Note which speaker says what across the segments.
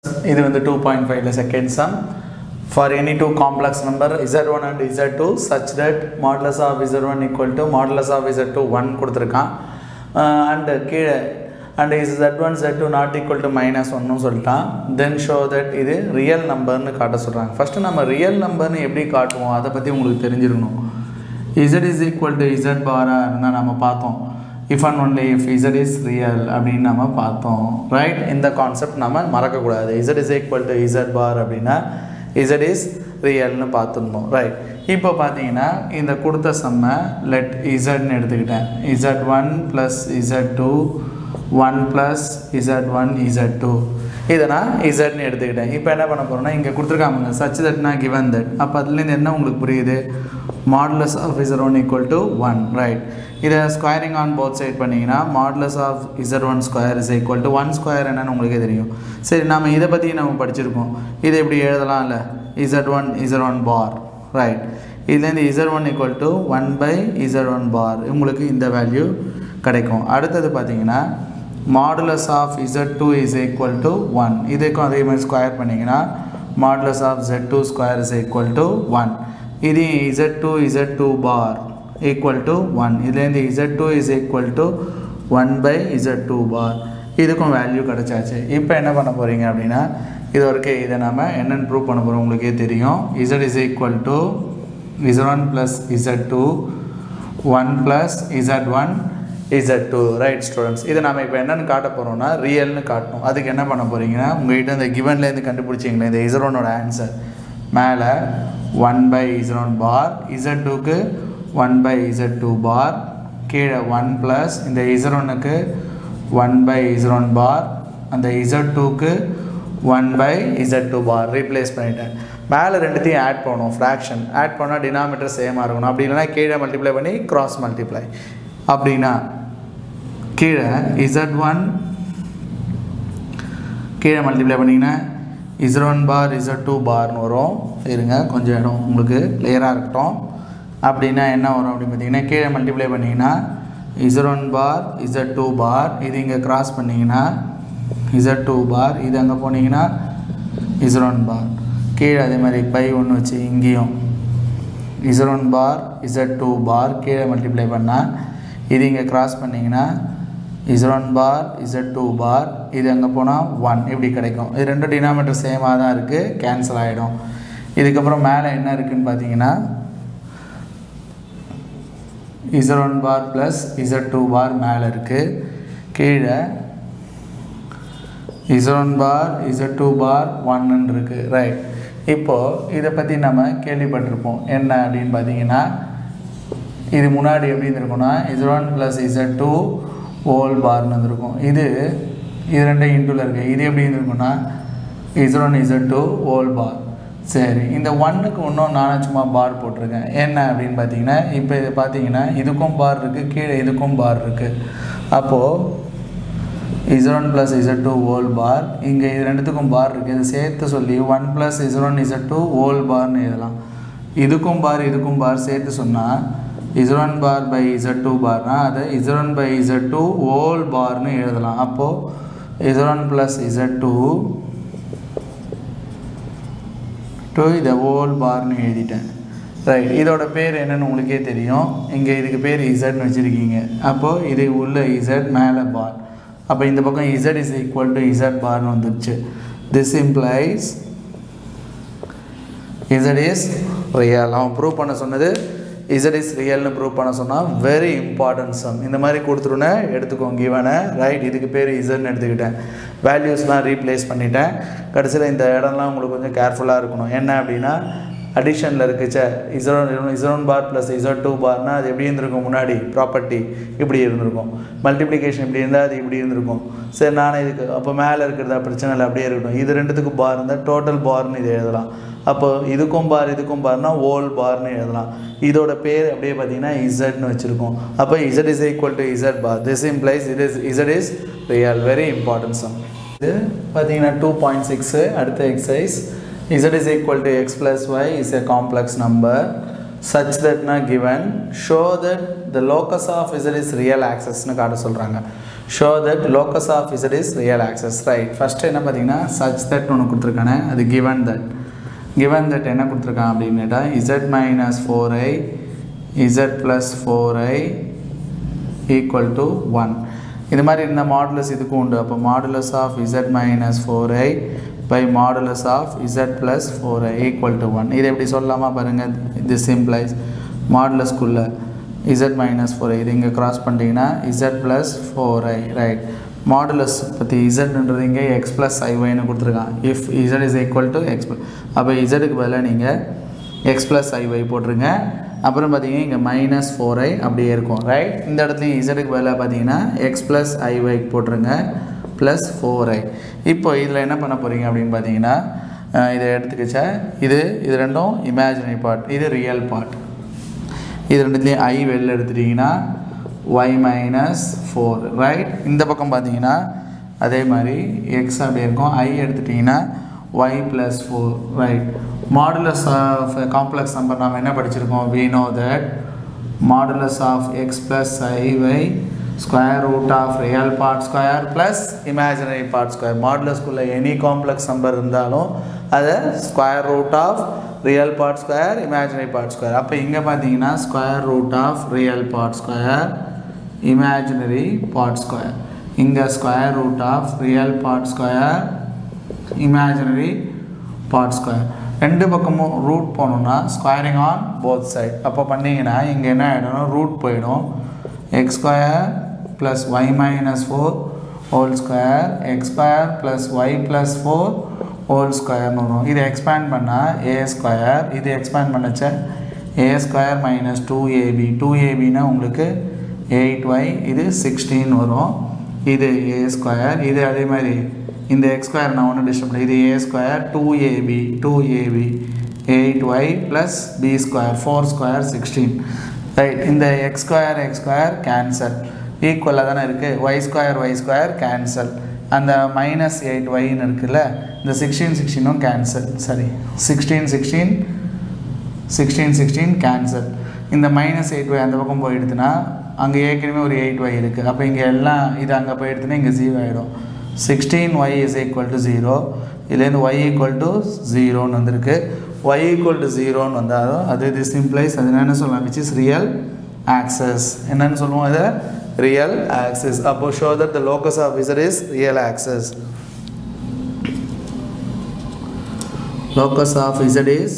Speaker 1: இது வந்து two point ஃபைவ்ல second sum for any two complex number z one and z two such that modulus of z one equal to modulus of z two one கொடுத்துருக்கான் and கீழே and is z one z two not equal to minus ஒன்னு சொல்லிட்டான் then show that இது real நம்பர்னு காட்ட சொல்கிறாங்க first நம்ம real நம்பர்னு எப்படி காட்டுவோம் அதை பற்றி உங்களுக்கு தெரிஞ்சிருக்கணும் z is equal to z பாராக இருந்தால் நம்ம பார்த்தோம் if and only if z is real அப்படின்னு நம்ம பார்த்தோம் ரைட் இந்த கான்செப்ட் நம்ம மறக்கக்கூடாது z is equal to z bar அப்படின்னா இசட் இஸ் ரியல்னு பார்த்துருந்தோம் ரைட் இப்போ பார்த்தீங்கன்னா இந்த கொடுத்த செம்ம லெட் இசட்னு எடுத்துக்கிட்டேன் z one plus z two one plus z one z two இதை நான் இசட்னு எடுத்துக்கிட்டேன் இப்போ என்ன பண்ண போகிறோம்னா இங்கே கொடுத்துருக்காங்க சச் தட்னா கிவன் தட் அப்போ அதுலேருந்து என்ன உங்களுக்கு புரியுது modulus of z one equal to one right இதை ஸ்கொயரிங் ஆன் போத் சைட் பண்ணிங்கன்னா modulus of z one square is equal to one square என்னன்னு உங்களுக்கே தெரியும் சரி நம்ம இதை பற்றி நம்ம படிச்சிருக்கோம் இதை இப்படி எழுதலாம்ல z one z one bar right இதுலேருந்து z one equal to one by z one bar உங்களுக்கு இந்த வேல்யூ கிடைக்கும் அடுத்தது பார்த்தீங்கன்னா modulus of z two is equal to one இதுக்கும் அதே மாதிரி ஸ்கொயர் பண்ணிங்கன்னா modulus of z two square is equal to one இது z two z two bar equal to one இதுலேருந்து z two is equal to one by z two bar இதுக்கும் value கிடச்சாச்சு இப்போ என்ன பண்ண போகிறீங்க அப்படின்னா இது வரைக்கும் இதை நம்ம என்னென்னு ப்ரூவ் பண்ண போகிறோம் உங்களுக்கே தெரியும் z is equal to z one plus z two one plus z one z two right students இதை நம்ம இப்போ என்னென்னு காட்ட போகிறோம்னா ரியல்னு காட்டணும் அதுக்கு என்ன பண்ண போகிறீங்கன்னா உங்கள்கிட்ட இந்த கிவன்லேருந்து கண்டுபிடிச்சிங்களே இந்த இசரோனோட ஆன்சர் மேலே one by z one bar z டூக்கு one by z two bar கீழே ஒன் ப்ளஸ் இந்த இசரோனுக்கு ஒன் பை இசரோன் பார் அந்த இசட் டூக்கு one by z two bar replace பண்ணிட்டேன் மேலே ரெண்டுத்தையும் ஆட் பண்ணணும் ஃப்ராக்ஷன் ஆட் பண்ணால் டினாமீட்டர் சேமாக இருக்கணும் அப்படி இல்லைனா கீழே மல்டிப்ளை பண்ணி கிராஸ் மல்டிப்ளை அப்படின்னா கீழே இசட் ஒன் கீழே மல்டிப்ளை பண்ணிங்கன்னா z one bar z two பார்னு வரும் இருங்க கொஞ்சம் இடம் உங்களுக்கு கிளியராக இருக்கட்டும் அப்படின்னா என்ன வரும் அப்படின்னு பார்த்தீங்கன்னா கீழே மல்டிப்ளை பண்ணிங்கன்னா z one bar z two bar இது இங்கே கிராஸ் பண்ணிங்கன்னா இசட் டூ பார் இது அங்கே போனீங்கன்னா இசட் ஒன் பார் கீழே அதே மாதிரி பை ஒன்று வச்சு இங்கேயும் z one bar z two bar கீழே மல்டிப்ளை பண்ணால் இது இங்கே கிராஸ் பண்ணிங்கன்னா z one bar z two bar இது அங்கே போனால் ஒன் இப்படி கிடைக்கும் இது ரெண்டு டினாமீட்டர் சேமாக தான் இருக்குது கேன்சல் ஆகிடும் இதுக்கப்புறம் மேலே என்ன இருக்குதுன்னு பார்த்தீங்கன்னா z one bar plus z two bar மேலே இருக்குது கீழே z one bar z two bar ஒன்னு இருக்குது ரைட் இப்போது இதை பற்றி நம்ம கேள்விப்பட்டிருப்போம் என்ன அப்படின்னு பார்த்தீங்கன்னா இது முன்னாடி எப்படி இருந்திருக்கும்னா z one plus z two whole பார்னு வந்திருக்கும் இது இது ரெண்டும் இன்டூவில் இருக்குது இது எப்படி இருந்திருக்கும்னா z one z two whole bar சரி இந்த ஒன்னுக்கு இன்னும் நானும் சும்மா பார் போட்டிருக்கேன் என்ன அப்படின்னு பார்த்தீங்கன்னா இப்போ இது பார்த்தீங்கன்னா இதுக்கும் பார் இருக்குது கீழே இதுக்கும் பார் இருக்குது அப்போது z one plus z two whole bar இங்கே இது ரெண்டுத்துக்கும் பார் இருக்குது இதை சேர்த்து சொல்லி one plus z one z two whole பார்னு எழுதலாம் இதுக்கும் பார் இதுக்கும் பார் சேர்த்து சொன்னால் z one bar by z two பார்னால் அதை z one by z two whole பார்னு எழுதலாம் அப்போது z one plus z two two இதை ஓல் பார்னு எழுதிட்டேன் ரைட் இதோட பேர் என்னன்னு உங்களுக்கே தெரியும் இங்கே இதுக்கு பேர் இசட்னு வச்சுருக்கீங்க அப்போது இது உள்ள இசட் மேலே பார் அப்போ இந்த பக்கம் z is equal to z பார்னு வந்துடுச்சு this implies z is real அவன் ப்ரூவ் பண்ண சொன்னது இசட் இஸ் ரியல்னு ப்ரூவ் பண்ண சொன்னால் வெரி இம்பார்ட்டன்ட் சம் இந்த மாதிரி கொடுத்துருனே எடுத்துக்கோங்க இவனை ரைட் இதுக்கு பேர் இசட்னு எடுத்துக்கிட்டேன் வேல்யூஸ்லாம் ரீப்ளேஸ் பண்ணிட்டேன் கடைசியில் இந்த இடம்லாம் உங்களுக்கு கொஞ்சம் கேர்ஃபுல்லாக இருக்கணும் என்ன அப்படின்னா அடிஷனில் இருக்குச்சே z one z one bar plus z two பார்னால் அது எப்படி இருந்திருக்கும் முன்னாடி ப்ராப்பர்ட்டி இப்படி இருந்திருக்கும் மல்டிப்ளிகேஷன் இப்படி இருந்தால் அது இப்படி இருந்திருக்கும் சரி நானே இதுக்கு அப்போ மேலே இருக்கிறதா பிரச்சனை இல்லை அப்படியே இருக்கட்டும் இது ரெண்டுத்துக்கு பார் இருந்தால் டோட்டல் பார்னு இது எழுதலாம் அப்போ இதுக்கும் பார் இதுக்கும் பார்னா ஓல் பார்னு எழுதலாம் இதோட பேர் அப்படியே பார்த்தீங்கன்னா இசட்னு வச்சுருக்கோம் அப்போ z is equal to z bar this implies it is z is real very important sum இது பார்த்தீங்கன்னா டூ பாயிண்ட் சிக்ஸு அடுத்த exercise z is equal to x plus y is a complex number such that na given show that the locus of z is real axis னு காட்ட சொல்கிறாங்க show that locus of z is real axis right first என்ன பார்த்தீங்கன்னா such that ஒன்று கொடுத்துருக்கானே அது given that given that என்ன கொடுத்துருக்கான் அப்படின்னு கேட்டால் z minus four i z plus four i equal to one இது மாதிரி இந்த மாடுலஸ் இதுக்கும் உண்டு அப்போ modulus of z minus four i by modulus of z plus four i equal to one இது எப்படி சொல்லலாமா பாருங்கள் இது சிம்பிளைஸ் மாடுலஸ்குள்ளே இசட் மைனஸ் ஃபோர் ஐ இது இங்கே க்ராஸ் பண்ணிட்டீங்கன்னா z plus four i right modulus பற்றி இசட்ன்றது இங்கே எக்ஸ் ப்ளஸ் ஐஒய்னு கொடுத்துருக்கான் if z is equal to x அப்போ இசட்டுக்கு பதிலாக நீங்கள் எக்ஸ் ப்ளஸ் ஐஒய் போட்டுருங்க அப்புறம் பார்த்தீங்கன்னா இங்கே மைனஸ் ஃபோர் ஐ அப்படியே இருக்கும் ரைட் இந்த இடத்துலையும் இசட்டுக்கு பதிலாக பார்த்தீங்கன்னா எக்ஸ் ப்ளஸ் ஐஒய் போட்டுருங்க ப்ளஸ் ஃபோர் ஐ இப்போ இதில் என்ன பண்ண போகிறீங்க அப்படின்னு பார்த்தீங்கன்னா அஹ் இதை எடுத்துக்கிச்சா இது இது ரெண்டும் இமேஜினரி பார்ட் இது ரியல் பார்ட் இது ரெண்டுத்துலேயும் ஐ வெளில எடுத்துட்டிங்கன்னா ஒய் மைனஸ் ஃபோர் ரைட் இந்த பக்கம் பார்த்தீங்கன்னா அதே மாதிரி எக்ஸ் அப்படி இருக்கும் ஐ எடுத்துட்டிங்கன்னா y plus four right modulus of complex number நாம் என்ன படிச்சிருக்கோம் we know that modulus of x plus i y square root of real part square plus imaginary part square மாடுலஸ்குள்ளே எனி காம்ப்ளெக்ஸ் நம்பர் இருந்தாலும் அதை square root of real part square imaginary part square அப்போ இங்கே பார்த்தீங்கன்னா square root of real part square imaginary part square இங்கே square root of real part square imaginary part square ரெண்டு பக்கமும் root போகணுன்னா squaring on both side அப்போ பண்ணிங்கன்னா இங்கே என்ன ஆகிடும் ரூட் போயிடும் x square plus y minus four whole square x square plus y plus four whole ஸ்கொயர்னு வரும் இது எக்ஸ்பேண்ட் பண்ணால் ஏ ஸ்கொயர் இது எக்ஸ்பேண்ட் பண்ணச்ச a square minus two ab two ஏபின்னா உங்களுக்கு எயிட் ஒய் இது சிக்ஸ்டீன் வரும் இது ஏ ஸ்கொயர் இது அதே மாதிரி இந்த எக்ஸ் ஸ்கொயர் நான் ஒன்றும் டிஸ்டர்ப் பண்ணல இது a square two ab two ab eight y plus b square four square sixteen right இந்த x square x square cancel ஈக்குவலாக தானே இருக்குது y square y square cancel அந்த மைனஸ் எயிட் ஒய்ன்னு இருக்குல்ல இந்த சிக்ஸ்டீன் சிக்ஸ்டீனும் கேன்சல் சரி sixteen sixteen sixteen sixteen cancel இந்த மைனஸ் எயிட் ஒய் அந்த பக்கம் போயிடுதுன்னா அங்கே ஏற்கனவே ஒரு எயிட் ஒய் இருக்குது அப்போ இங்கே எல்லாம் இது அங்கே போயிடுதுன்னா இங்கே ஜீரோ ஆகிடும் sixteen y is equal to zero இதுலேருந்து ஒய் ஈக்குவல் டு ஜீரோன்னு வந்திருக்கு ஒய் ஈக்குவல் டு ஜீரோன்னு வந்தாலும் அது இது சிம்பிளைஸ் அது என்னென்னு சொல்லலாம் விச் இஸ் ரியல் ஆக்சஸ் என்னன்னு சொல்லுவோம் இதை ரியல் ஆக்சஸ் அப்போ show that the locus of z is real axis locus of z is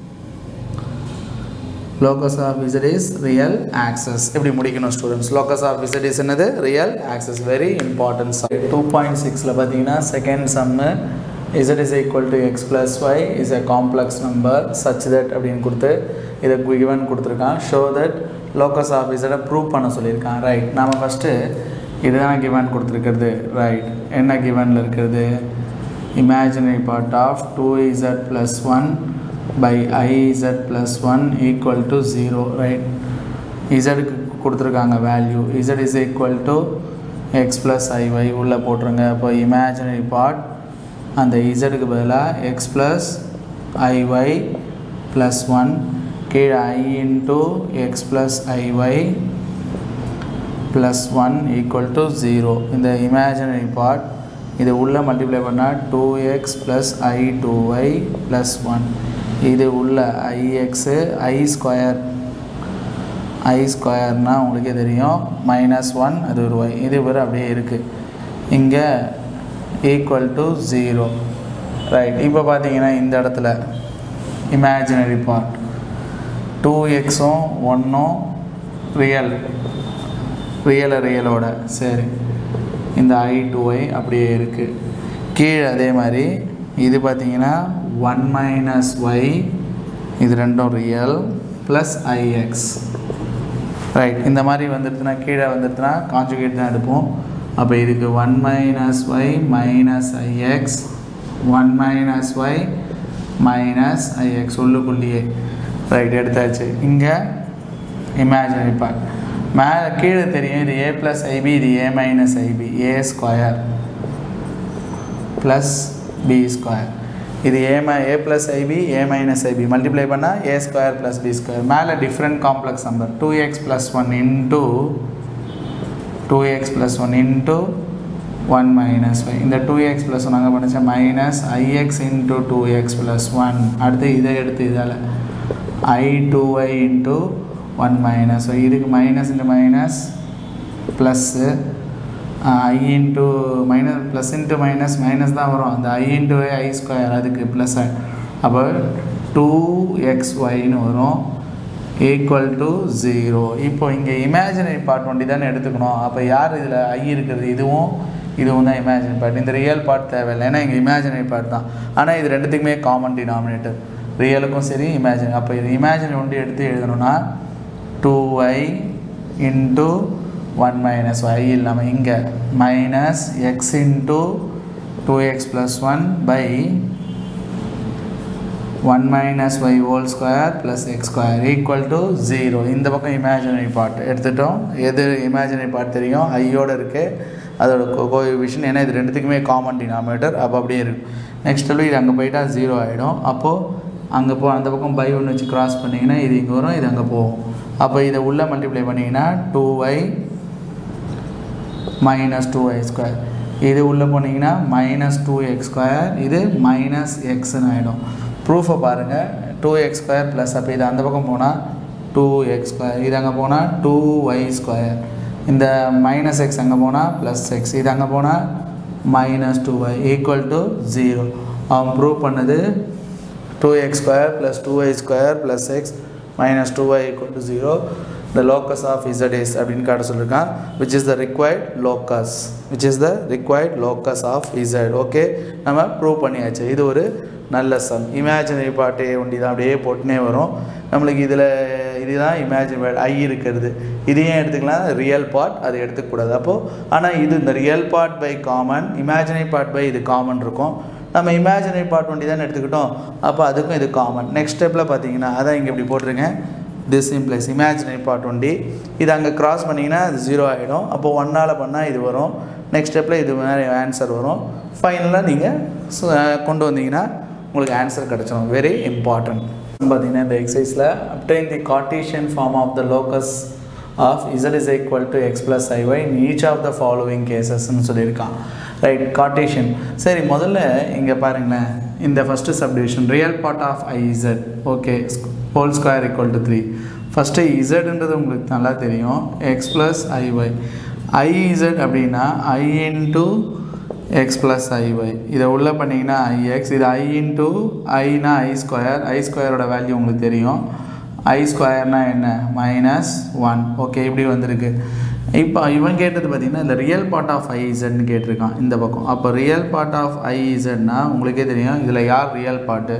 Speaker 1: locus of z is real axis எப்படி முடிக்கணும் students locus of z is என்னது real axis very important sum 2.6ல பார்த்தீங்கன்னா second sum z is equal to x plus y is a complex number such that அப்படின்னு கொடுத்து இதை given கொடுத்துருக்கான் show that locus of z prove பண்ண சொல்லியிருக்கான் right நாம ஃபஸ்ட்டு இதுதான் given கொடுத்துருக்கிறது ரைட் என்ன givenல இருக்கிறது imaginary part of 2z plus 1 by iz plus 1 equal to 0 right zக்கு கொடுத்துருக்காங்க value z is equal to x plus iy உள்ளே போட்டுருங்க அப்போ imaginary part அந்த zக்கு பதிலாக x plus iy plus 1 கீழே i into x plus iy plus 1 equal to 0 இந்த imaginary part இது உள்ள மல்டிப்ளை பண்ணால் two x plus i two y plus one இது உள்ள ஐஎக்ஸு ஐ ஸ்கொயர் ஐ ஸ்கொயர்னால் உங்களுக்கே தெரியும் மைனஸ் ஒன் அது ஒரு ஒய் இது ஒரு அப்படியே இருக்குது இங்கே ஈக்குவல் டு ஜீரோ ரைட் இப்போ பார்த்தீங்கன்னா இந்த இடத்துல இமேஜினரி பார்ட் டூ எக்ஸும் ஒன்றும் ரியல் ரியலை ரியலோட சரி இந்த ஐ டூ ஒய் அப்படியே இருக்குது கீழே அதே மாதிரி இது பார்த்தீங்கன்னா ஒன் மைனஸ் ஒய் இது ரெண்டும் ரியல் ப்ளஸ் ஐஎக்ஸ் ரைட் இந்த மாதிரி வந்துடுதுன்னா கீழே வந்துடுதுன்னா கான்ஜுகேட் தான் எடுப்போம் அப்போ இதுக்கு one minus y minus i x one minus y minus i x உள்ளுக்குள்ளேயே ரைட் எடுத்தாச்சு இங்கே இமேஜினரி பார்ட் மேலே கீழே தெரியும் இது ஏ ப்ளஸ் ஐபி இது a minus i b a square plus b square இது a my a plus i b a minus i b multiply பண்ணால் a square plus b square மேலே different complex number two x plus one into two x plus one into one minus y இந்த two x plus one அங்கே பண்ணிச்சா minus i x into two x plus one அடுத்து இதை எடுத்து இதால் i two y into one minus Y இதுக்கு minus into minus plus i into minus plus into minus minus தான் வரும் அந்த i into y i square அதுக்கு ப்ளஸ் அப்போ டூ எக்ஸ் ஒய்னு வரும் ஈக்குவல் டு ஜீரோ இப்போ இங்கே இமேஜினரி பார்ட் ஒண்டி தானே எடுத்துக்கணும் அப்போ யார் இதில் ஐ இருக்கிறது இதுவும் இதுவும் தான் இமேஜினரி பார்ட் இந்த ரியல் பார்ட் தேவையில்லை ஏன்னா இங்கே இமேஜினரி பார்ட் தான் ஆனால் இது ரெண்டுத்துக்குமே காமன் டினாமினேட்டர் ரியலுக்கும் சரி இமேஜின் அப்போ இது இமேஜினரி ஒண்டி எடுத்து எழுதணும்னா two y into one minus y இல்லாமல் இங்கே minus x into two x plus one by one minus y whole square plus x square equal to zero இந்த பக்கம் இமேஜினரி பார்ட் எடுத்துட்டோம் எது இமேஜினரி பார்ட் தெரியும் ஐயோட இருக்குது அதோட கோவிஷன் ஏன்னா இது ரெண்டுத்துக்குமே காமன் டினாமினேட்டர் அப்போ அப்படியே இருக்கும் நெக்ஸ்ட் இது அங்கே போயிட்டா ஜீரோ ஆகிடும் அப்போது அங்கே போ அந்த பக்கம் பை ஒன்று வச்சு கிராஸ் பண்ணிங்கன்னா இது இங்கே வரும் இது அங்கே போகும் அப்போ இதை உள்ளே மல்டிப்ளை பண்ணிங்கன்னா two y minus two y square இது உள்ளே போனீங்கன்னா மைனஸ் டூ எக்ஸ் ஸ்கொயர் இது மைனஸ் எக்ஸ்னு ஆகிடும் ப்ரூஃபை பாருங்கள் டூ எக்ஸ் ஸ்கொயர் ப்ளஸ் அப்போ இது அந்த பக்கம் போனால் டூ எக்ஸ் ஸ்கொயர் இது அங்கே போனால் டூ ஒய் ஸ்கொயர் இந்த மைனஸ் எக்ஸ் அங்கே போனால் ப்ளஸ் எக்ஸ் இது அங்கே போனால் minus two y equal to zero அவன் ப்ரூவ் பண்ணது two x square plus two y square plus x minus two y equal to zero the locus of z is அப்படின்னு காட்ட சொல்லியிருக்கான் which is the required locus which is the required locus of z okay நம்ம prove பண்ணியாச்சு இது ஒரு நல்ல some imaginary பார்ட்டே ஒண்டி தான் அப்படியே போட்டுனே வரும் நம்மளுக்கு இதில் இதுதான் இமேஜின் ஐ இருக்கிறது இதையும் எடுத்துக்கலாம் ரியல் பார்ட் அதை எடுத்துக்கூடாது அப்போது ஆனால் இது இந்த real part by common imaginary part by இது காமன் இருக்கும் நம்ம இமேஜினரி பார்ட் ஒண்டி தான் எடுத்துக்கிட்டோம் அப்போ அதுக்கும் இது காமன் நெக்ஸ்ட் ஸ்டெப்பில் பார்த்தீங்கன்னா அதான் இங்கே இப்படி போட்டிருங்க திஸ் இம்ப்ளைஸ் இமேஜினரி பார்ட் ஒண்டி இது அங்கே கிராஸ் பண்ணிங்கன்னா அது ஜீரோ ஆகிடும் அப்போ ஒன்னால் பண்ணால் இது வரும் நெக்ஸ்ட் ஸ்டெப்பில் இது மாதிரி ஆன்சர் வரும் ஃபைனலாக நீங்கள் கொண்டு வந்தீங்கன்னா உங்களுக்கு ஆன்சர் கிடச்சிடும் வெரி இம்பார்ட்டன்ட் பார்த்தீங்கன்னா இந்த எக்ஸசைஸில் obtain the Cartesian form of the locus of z is equal to x plus i y in each of the following கேசஸ்ன்னு சொல்லியிருக்கான் ரைட் கார்டீஷியன் சரி முதல்ல இங்கே பாருங்களேன் இந்த first subdivision real part of i z okay whole square equal to three first இசட்ன்றது உங்களுக்கு நல்லா தெரியும் எக்ஸ் ப்ளஸ் ஐஒய் ஐஇசட் அப்படின்னா i into x plus i y இதை உள்ளே பண்ணிங்கன்னா ஐஎக்ஸ் இது ஐ இன்ட்டு ஐனா ஐ ஸ்கொயர் ஐ ஸ்கொயரோட வேல்யூ உங்களுக்கு தெரியும் ஐ ஸ்கொயர்னா என்ன மைனஸ் ஒன் ஓகே இப்படி வந்திருக்கு இப்போ இவன் கேட்டது பார்த்தீங்கன்னா இந்த ரியல் பார்ட் ஆஃப் ஐ இசட்னு கேட்டிருக்கான் இந்த பக்கம் அப்போ ரியல் பார்ட் ஆஃப் ஐ இசட்னா உங்களுக்கே தெரியும் இதில் யார் real part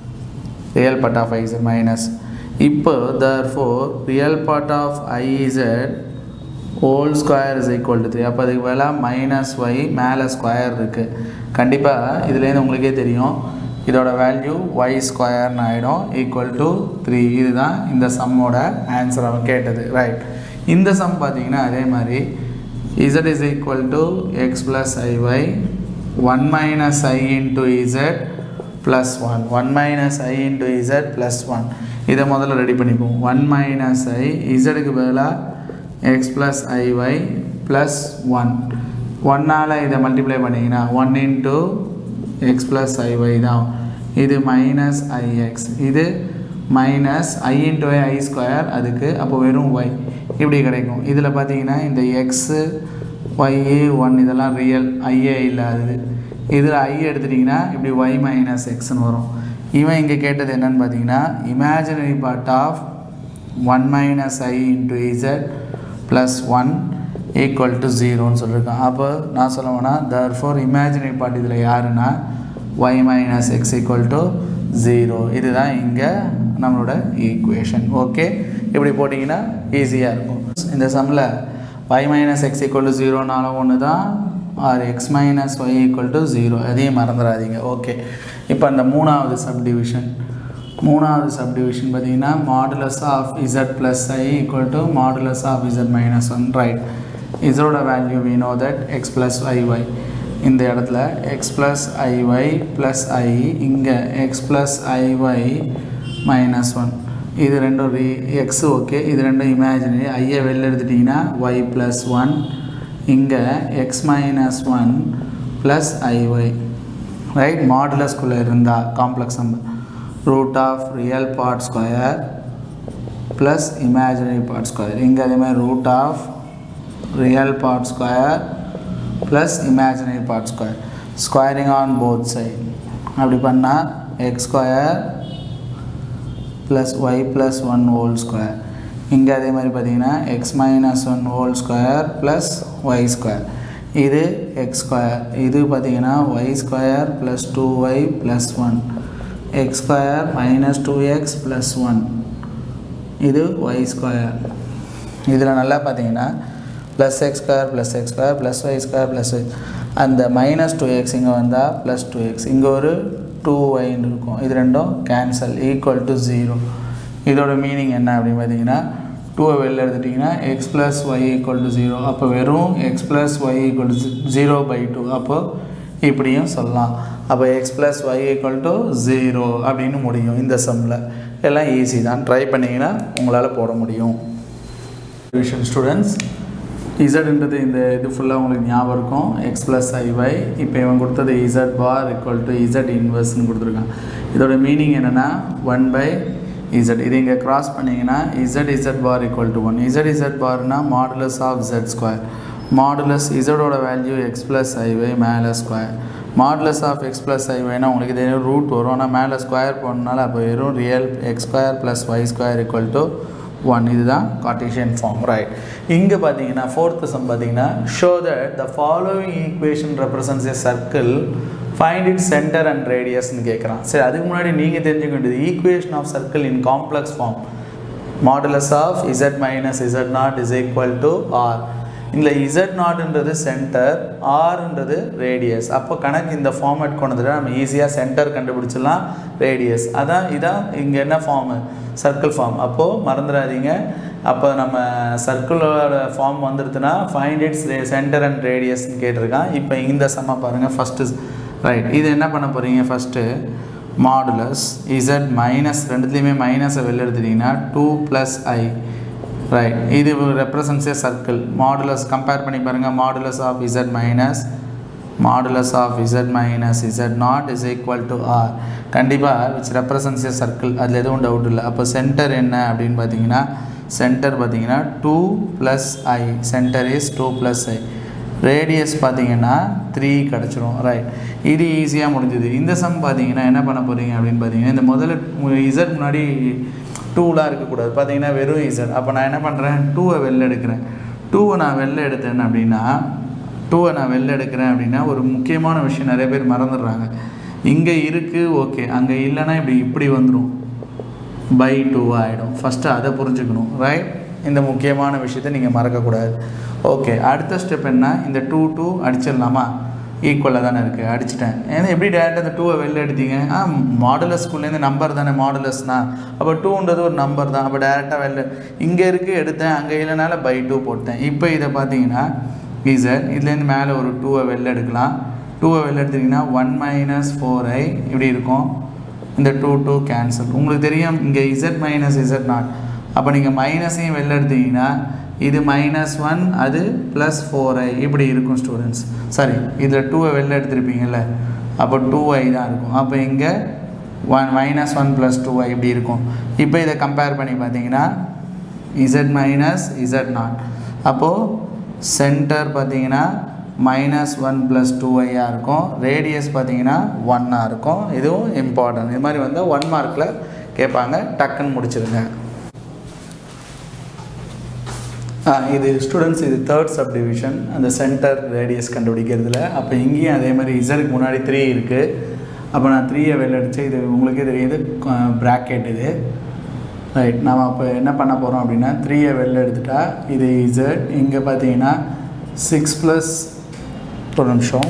Speaker 1: real part of i z minus இப்போ தர் four real part of i z whole square is equal to three அப்போ அதுக்கு வேலை மைனஸ் ஒய் மேலே ஸ்கொயர் இருக்குது கண்டிப்பாக இதுலேருந்து உங்களுக்கே தெரியும் இதோட வேல்யூ ஒய் ஸ்கொயர்னு ஆகிடும் ஈக்குவல் டு த்ரீ இதுதான் இந்த சம்மோட ஆன்சர் அவன் கேட்டது ரைட் இந்த சம் பார்த்தீங்கன்னா அதே மாதிரி z is equal to x plus i y one minus i into z plus one one minus i into z plus one இதை முதல்ல ரெடி பண்ணிப்போம் ஒன் மைனஸ் ஐ இசடுக்கு பதிலாக x plus i y plus one ஒன்னால் இதை மல்டிப்ளை பண்ணிங்கன்னா one into x plus i y தான் இது மைனஸ் ஐஎக்ஸ் இது minus i into y i square அதுக்கு அப்போ வெறும் ஒய் இப்படி கிடைக்கும் இதில் பார்த்தீங்கன்னா இந்த எக்ஸு ஒய்ஏ ஒன் இதெல்லாம் ரியல் ஐஏ இல்லாதது இதில் ஐ எடுத்துட்டிங்கன்னா இப்படி ஒய் மைனஸ் எக்ஸ்னு வரும் இவன் இங்கே கேட்டது என்னன்னு பார்த்தீங்கன்னா imaginary part of one minus i into z plus one equal to ஜீரோன்னு சொல்லியிருக்கான் அப்போ நான் சொல்ல போனால் தர் ஃபோர் இமேஜினரி பார்ட் இதில் யாருன்னா y minus x equal to zero இதுதான் இங்கே நம்மளோட ஈக்குவேஷன் ஓகே இப்படி போட்டிங்கன்னா ஈஸியாக இருக்கும் இந்த சம்மில் y minus x equal to ஜீரோனாலும் ஒன்று தான் or x minus y equal to zero அதையும் மறந்துடாதீங்க ஓகே இப்போ அந்த மூணாவது சப்டிவிஷன் மூணாவது சப்டிவிஷன் பார்த்தீங்கன்னா modulus of z plus i equal to modulus of z minus one right இசோட value we know that x plus i y இந்த இடத்துல x plus i y plus i இங்கே x plus i y minus one இது ரெண்டும் ரீ X okay இது ரெண்டும் imaginary ஐயை வெளில எடுத்துட்டிங்கன்னா ஒய் ப்ளஸ் ஒன் இங்கே x minus one plus i y right மாடுலஸ்குள்ளே இருந்தால் complex number root of real part square plus imaginary part square இங்கே அதே மாதிரி root of real part square plus imaginary part square squaring on both side அப்படி பண்ணால் x square plus y plus one whole square இங்கே அதே மாதிரி பார்த்தீங்கன்னா x minus one whole square plus y square இது எக்ஸ் ஸ்கொயர் இது பார்த்தீங்கன்னா Y square plus two y plus one x square minus two x plus one இது y square இதில் நல்லா பார்த்தீங்கன்னா plus x square plus x square plus y square plus y அந்த minus two x இங்கே வந்தால் plus two x இங்கே ஒரு two ஒய்ன்னு இருக்கும் இது ரெண்டும் கேன்சல் ஈக்குவல் டு ஜீரோ இதோட மீனிங் என்ன அப்படின்னு பார்த்தீங்கன்னா டூவை வெளில எடுத்துட்டிங்கன்னா x plus y equal to zero அப்போ வெறும் x plus y equal to zero by two அப்போது இப்படியும் சொல்லலாம் அப்போ x plus y equal to zero அப்படின்னு முடியும் இந்த சம்மில் எல்லாம் ஈஸி தான் ட்ரை பண்ணிங்கன்னா உங்களால் போட முடியும் டிவிஷன் ஸ்டூடெண்ட்ஸ் இசட்ன்றது இந்த இது ஃபுல்லாக உங்களுக்கு ஞாபகம் இருக்கும் எக்ஸ் ப்ளஸ் ஐஒய் இப்போ இவன் கொடுத்தது z bar equal to z இன்வெர்ஸ்னு கொடுத்துருக்கான் இதோட மீனிங் என்னென்னா ஒன் பை இசட் இது இங்கே கிராஸ் பண்ணிங்கன்னா z z bar equal to one z z பார்னா modulus of z square modulus இசடோட வேல்யூ எக்ஸ் ப்ளஸ் ஐஒய் மேலே square modulus of x plus ஐஒய்னா உங்களுக்கு தெரியும் ரூட் வரும் ஆனால் மேலே ஸ்கொயர் போடனால அப்போ வெறும் real x square plus y square equal to one இதுதான் கார்டீஷியன் ஃபார்ம் ரைட் இங்கே பார்த்தீங்கன்னா ஃபோர்த்து சம் பார்த்தீங்கன்னா show that the following equation represents a circle find it centre and ரேடியஸ்னு கேட்குறான் சரி அதுக்கு முன்னாடி நீங்கள் தெரிஞ்சுக்க வேண்டியது equation of circle in complex form modulus of z minus z naught is equal to r இதில் இசட் நாட்ன்றது சென்டர் ஆர்ன்றது ரேடியஸ் அப்போ கணக்கு இந்த ஃபார்மேட் கொண்டதில் நம்ம ஈஸியாக சென்டர் கண்டுபிடிச்சிடலாம் ரேடியஸ் அதான் இதான் இங்கே என்ன ஃபார்மு சர்க்கிள் ஃபார்ம் அப்போது மறந்துடாதீங்க அப்போ நம்ம சர்க்கிளோட ஃபார்ம் வந்துடுதுன்னா ஃபைண்ட் இட்ஸ் சென்டர் அண்ட் ரேடியஸ்னு கேட்டிருக்கான் இப்போ இந்த சம்மா பாருங்கள் ஃபஸ்ட்டு ரைட் இது என்ன பண்ண போகிறீங்க ஃபஸ்ட்டு மாடுலஸ் இசட் மைனஸ் ரெண்டுத்துலேயுமே மைனஸை வெளில எடுத்துட்டிங்கன்னா டூ ப்ளஸ் ஐ ரைட் இது represents a circle modulus compare பண்ணி பாருங்கள் modulus of z minus modulus of z minus z naught is equal to r கண்டிப்பாக விச் ரெப்ரசன்ஸ் ஏ சர்க்கிள் அதில் எதுவும் டவுட் இல்லை அப்போ சென்டர் என்ன அப்படின்னு பார்த்தீங்கன்னா சென்டர் பார்த்தீங்கன்னா two plus i centre is two plus i radius பார்த்தீங்கன்னா த்ரீ கிடச்சிரும் ரைட் இது ஈஸியாக முடிஞ்சுது இந்த சம் பார்த்தீங்கன்னா என்ன பண்ண போகிறீங்க அப்படின்னு பார்த்தீங்கன்னா இந்த முதல்ல இசட் முன்னாடி டூலாம் இருக்கக்கூடாது பார்த்தீங்கன்னா வெறும் இசட் அப்போ நான் என்ன பண்ணுறேன் டூவை வெளில எடுக்கிறேன் டூவை நான் வெளில எடுத்தேன் அப்படின்னா டூவை நான் வெளில எடுக்கிறேன் அப்படின்னா ஒரு முக்கியமான விஷயம் நிறைய பேர் மறந்துடுறாங்க இங்கே இருக்குது ஓகே அங்கே இல்லைன்னா இப்படி இப்படி வந்துடும் பை டூ ஆகிடும் ஃபஸ்ட்டு அதை புரிஞ்சுக்கணும் ரைட் இந்த முக்கியமான விஷயத்தை நீங்கள் மறக்கக்கூடாது ஓகே அடுத்த ஸ்டெப் என்ன இந்த டூ டூ அடிச்சிடலாமா ஈக்குவலாக தானே இருக்குது அடிச்சிட்டேன் ஏன்னா எப்படி டேரெக்டாக அந்த டூவை வெளில எடுத்தீங்க ஆ மாடுலஸ்குள்ளேருந்து நம்பர் தானே மாடுலஸ்னா அப்போ டூன்றது ஒரு நம்பர் தான் அப்போ டேரெக்டாக வெளில இங்கே இருக்குது எடுத்தேன் அங்கே இல்லைனால பை டூ போட்டேன் இப்போ இதை பார்த்தீங்கன்னா இசட் இதுலேருந்து மேலே ஒரு டூவை வெளில எடுக்கலாம் டூவை வெளில எடுத்திங்கன்னா ஒன் மைனஸ் ஃபோர் ஐ இப்படி இருக்கும் இந்த டூ டூ கேன்சல் உங்களுக்கு தெரியும் இங்கே இசட் மைனஸ் இசட் நாட் அப்போ நீங்கள் மைனஸையும் வெளில எடுத்தீங்கன்னா இது மைனஸ் ஒன் அது ப்ளஸ் ஃபோர் ஐ இப்படி இருக்கும் ஸ்டூடெண்ட்ஸ் சாரி இதில் டூவை வெளில எடுத்திருப்பீங்கல்ல அப்போ டூ ஐ தான் இருக்கும் அப்போ இங்கே one minus one plus two i இப்படி இருக்கும் இப்போ இதை கம்பேர் பண்ணி பார்த்தீங்கன்னா இசட் மைனஸ் இசட் நாட் அப்போது சென்டர் பார்த்தீங்கன்னா மைனஸ் ஒன் ப்ளஸ் டூ ஐயாக இருக்கும் ரேடியஸ் பார்த்தீங்கன்னா ஒன்னாக இருக்கும் இதுவும் இம்பார்ட்டன்ட் இது மாதிரி வந்து ஒன் மார்க்கில் கேட்பாங்க டக்குன்னு முடிச்சிருங்க இது ஸ்டூடெண்ட்ஸ் இது தேர்ட் சப் டிவிஷன் அந்த சென்டர் ரேடியஸ் கண்டுபிடிக்கிறதுல அப்போ இங்கேயும் அதே மாதிரி இசருக்கு முன்னாடி த்ரீ இருக்குது அப்போ நான் த்ரீயை வெளில அடித்து இது உங்களுக்கே தெரியுது ப்ராக்கெட் இது ரைட் நாம் அப்போ என்ன பண்ண போகிறோம் அப்படின்னா த்ரீயை வெளில எடுத்துட்டா இது இசட் இங்கே பார்த்தீங்கன்னா சிக்ஸ் ப்ளஸ் ஒரு நிமிஷம்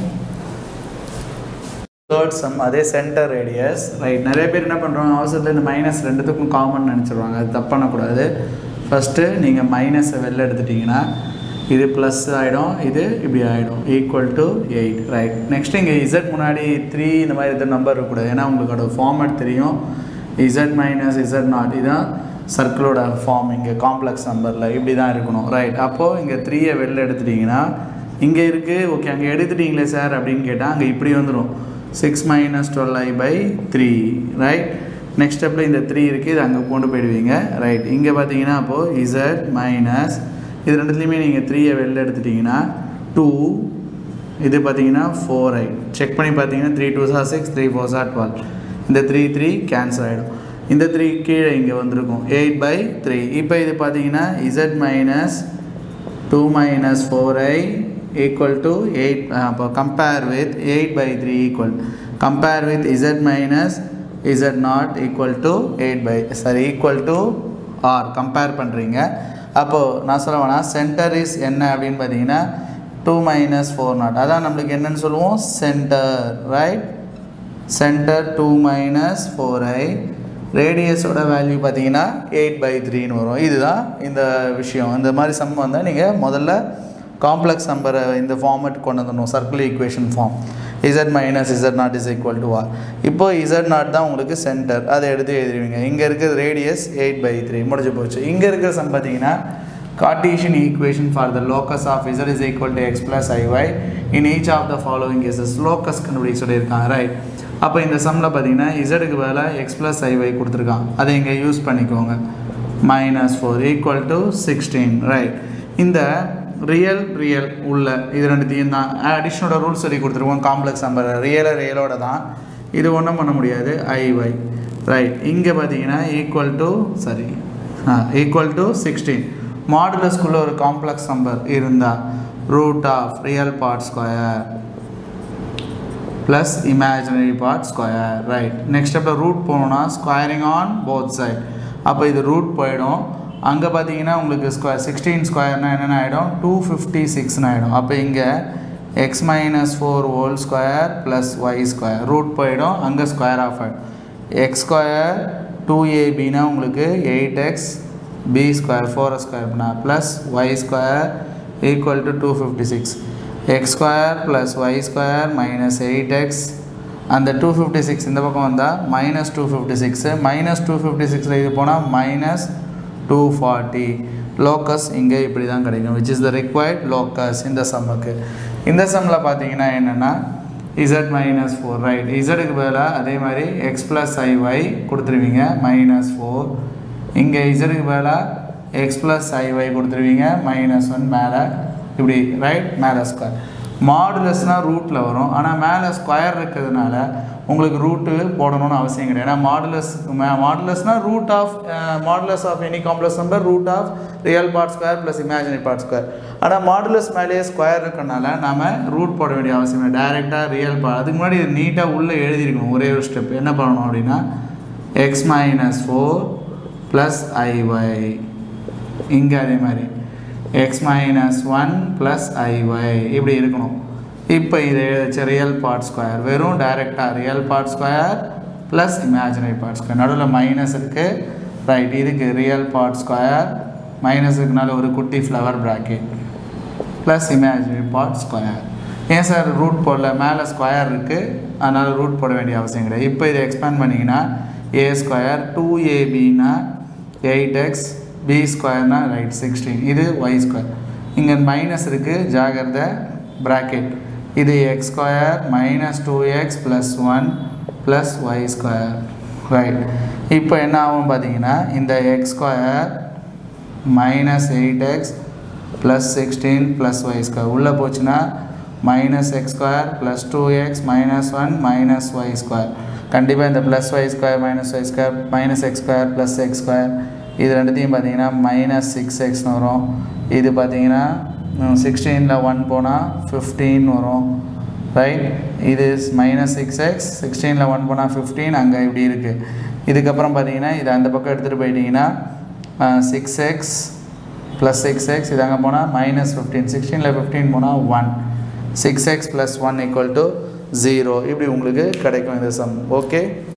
Speaker 1: தேர்ட் சம் அதே சென்டர் ரேடியஸ் ரைட் நிறைய பேர் என்ன பண்ணுறாங்க அவசரத்தில் இந்த மைனஸ் ரெண்டுத்துக்கும் காமன் நினச்சிருவாங்க அது தப்பு பண்ணக்கூடாது ஃபஸ்ட்டு நீங்கள் மைனஸை வெளில எடுத்துட்டிங்கன்னா இது ப்ளஸ் ஆகிடும் இது இப்படி ஆகிடும் equal to eight right next இங்கே இசட் முன்னாடி த்ரீ இந்த மாதிரி எதுவும் நம்பர் இருக்கக்கூடாது ஏன்னா உங்களுக்கு அதோட ஃபார்மேட் தெரியும் இசட் மைனஸ் இசட் நாட் இதுதான் சர்க்கிளோட ஃபார்ம் இங்கே காம்ப்ளெக்ஸ் நம்பரில் இப்படி தான் இருக்கணும் ரைட் அப்போது இங்கே த்ரீயை வெளில எடுத்துட்டிங்கன்னா இங்கே இருக்குது ஓகே அங்கே எடுத்துட்டீங்களே சார் அப்படின்னு கேட்டால் அங்கே இப்படி வந்துடும் six minus twelve i by three right next ஸ்டெப்பில் இந்த த்ரீ இருக்குது இது அங்கே கொண்டு போயிடுவீங்க ரைட் இங்கே பார்த்தீங்கன்னா அப்போது இசட் மைனஸ் இது ரெண்டுத்துலேயுமே நீங்கள் த்ரீயை வெளில எடுத்துட்டிங்கன்னா டூ இது பார்த்தீங்கன்னா ஃபோர் ஐ செக் பண்ணி பார்த்தீங்கன்னா த்ரீ டூ சார் சிக்ஸ் த்ரீ ஃபோர் சார் டுவெல் இந்த த்ரீ த்ரீ கேன்சல் ஆகிடும் இந்த த்ரீ கீழே இங்கே வந்திருக்கும் எயிட் பை த்ரீ இப்போ இது பார்த்தீங்கன்னா z minus two minus four i equal to eight அப்போ compare with eight by three equal compare with z minus z naught equal to eight by sorry equal to r compare பண்ணுறீங்க அப்போது நான் சொல்ல வேணாம் centre is என்ன அப்படின்னு பார்த்தீங்கன்னா two minus four not அதான் நம்மளுக்கு என்னன்னு சொல்லுவோம் centre right centre two minus four i ரேடியஸோட வேல்யூ பார்த்தீங்கன்னா எயிட் பை த்ரீன்னு வரும் இதுதான் இந்த விஷயம் இந்த மாதிரி சம் வந்தால் நீங்கள் முதல்ல காம்ப்ளெக்ஸ் நம்பரை இந்த ஃபார்மேட் கொண்டு வந்துடணும் circle equation form z minus z naught is equal to r இப்போ இசட் நாட் தான் உங்களுக்கு சென்டர் அதை எடுத்து எழுதிடுவீங்க இங்கே இருக்கிற ரேடியஸ் எயிட் பை த்ரீ முடிஞ்சு போச்சு இங்கே இருக்கிற சம் பார்த்தீங்கன்னா Cartesian equation for the locus of z is equal to x plus iy in each of the following cases locus கண்டுபிடிக்க சொல்லியிருக்காங்க ரைட் அப்போ இந்த சம்மில் பார்த்தீங்கன்னா இசடுக்கு பதிலாக எக்ஸ் ப்ளஸ் ஐஒய் கொடுத்துருக்கான் அதை இங்கே யூஸ் பண்ணிக்கோங்க minus four equal to sixteen right இந்த ரியல் ரியல் உள்ள இது ரெண்டுத்தையும் தான் அடிஷனோட ரூல்ஸ் சொல்லி கொடுத்துருக்கோம் காம்ப்ளெக்ஸ் நம்பர் ரியலை ரியலோட தான் இது ஒன்றும் பண்ண முடியாது ஐஒய் ரைட் இங்கே பார்த்தீங்கன்னா ஈக்குவல் டு சரி ஆ ஈக்குவல் டு சிக்ஸ்டீன் மாடுலஸ்குள்ளே ஒரு காம்ப்ளெக்ஸ் நம்பர் இருந்தால் root of real part square plus imaginary part square right next ஸ்டெப்பில் ரூட் போகணுன்னா ஸ்கொயரிங் ஆன் போத் சைட் அப்போ இது ரூட் போயிடும் அங்கே பார்த்தீங்கன்னா உங்களுக்கு ஸ்கொயர் சிக்ஸ்டீன் ஸ்கொயர்னால் என்னென்ன ஆகிடும் டூ ஃபிஃப்டி சிக்ஸ்னு ஆகிடும் அப்போ இங்கே x minus four whole square plus y square root போயிடும் அங்கே ஸ்கொயர் ஆஃப் ஆகிடும் எக்ஸ் ஸ்கொயர் டூ ஏபினா உங்களுக்கு eight x b square four square பண்ணா plus y square equal to two fifty six x square plus y square minus eight x அந்த two fifty six இந்த பக்கம் வந்தால் minus two fifty six minus two fifty சிக்ஸில் இது போனால் minus two forty locus இங்கே இப்படி தான் கிடைக்கும் which is the required locus இந்த சம்முக்கு இந்த சம்மில் பார்த்தீங்கன்னா என்னென்னா இசட் மைனஸ் ஃபோர் ரைட் இசடுக்கு பதிலாக அதே மாதிரி எக்ஸ் ப்ளஸ் ஐஒய் கொடுத்துருவீங்க மைனஸ் ஃபோர் இங்கே இசடுக்கு பதிலாக எக்ஸ் ப்ளஸ் ஐஒய் கொடுத்துருவீங்க மைனஸ் ஒன் மேலே இப்படி ரைட் மேலே ஸ்கொயர் மாடுலஸ்னால் ரூட்டில் வரும் ஆனால் மேலே ஸ்கொயர் இருக்கிறதுனால உங்களுக்கு ரூட்டு போடணும்னு அவசியம் கிடையாது ஏன்னா மாடுலஸ் மாடுலஸ்னால் root of modulus of any complex number root of real part square plus imaginary part square ஆனால் மாடுலஸ் மேலேயே ஸ்கொயர் இருக்கனால நாம் ரூட் போட வேண்டிய அவசியம் இல்லை டேரெக்டாக ரியல் பார்ட் அதுக்கு முன்னாடி இது நீட்டாக உள்ளே எழுதியிருக்கணும் ஒரே ஒரு ஸ்டெப் என்ன பண்ணணும் அப்படின்னா x minus four plus i y இங்கே அதே மாதிரி x minus one plus i y இப்படி இருக்கணும் இப்போ இதை எழுதிச்ச ரியல் பார்ட் ஸ்கொயர் வெறும் டைரெக்டாக real part square plus imaginary part square நடுவில் மைனஸ் இருக்குது ரைட் இதுக்கு ரியல் பார்ட் ஸ்கொயர் மைனஸ் இருக்குனால ஒரு குட்டி flower bracket plus imaginary part square ஏன் சார் ரூட் போடல மேலே ஸ்கொயர் இருக்குது அதனால் ரூட் போட வேண்டிய அவசியம் கிடையாது இப்போ இதை எக்ஸ்பேண்ட் பண்ணிங்கன்னா ஏ ஸ்கொயர் டூ ஏபின்னா எயிட் எக்ஸ் பி ஸ்கொயர்னா ரைட் சிக்ஸ்டீன் இது ஒய் ஸ்கொயர் இங்கே மைனஸ் இருக்குது ஜாகிரத ப்ராக்கெட் இது x square minus two x plus one plus y square right இப்போ என்ன ஆகும் பார்த்தீங்கன்னா இந்த x square minus eight x plus sixteen plus y square உள்ளே போச்சுன்னா minus x square plus two x minus one minus y square கண்டிப்பாக இந்த plus y square minus y square minus x square plus x square இது ரெண்டுத்தையும் பார்த்தீங்கன்னா minus six எக்ஸ்னு வரும் இது பார்த்தீங்கன்னா சிக்ஸ்டீனில் ஒன் போனால் ஃபிஃப்டீன் வரும் ரைட் இது மைனஸ் சிக்ஸ் எக்ஸ் சிக்ஸ்டீனில் ஒன் போனால் ஃபிஃப்டீன் அங்கே இப்படி இருக்குது இதுக்கப்புறம் பார்த்தீங்கன்னா இது அந்த பக்கம் எடுத்துகிட்டு போயிட்டீங்கன்னா six x plus six x இது அங்கே போனால் மைனஸ் ஃபிஃப்டீன் சிக்ஸ்டீனில் ஃபிஃப்டீன் போனால் one six x plus one equal to zero இப்படி உங்களுக்கு கிடைக்கும் இந்த சம் ஓகே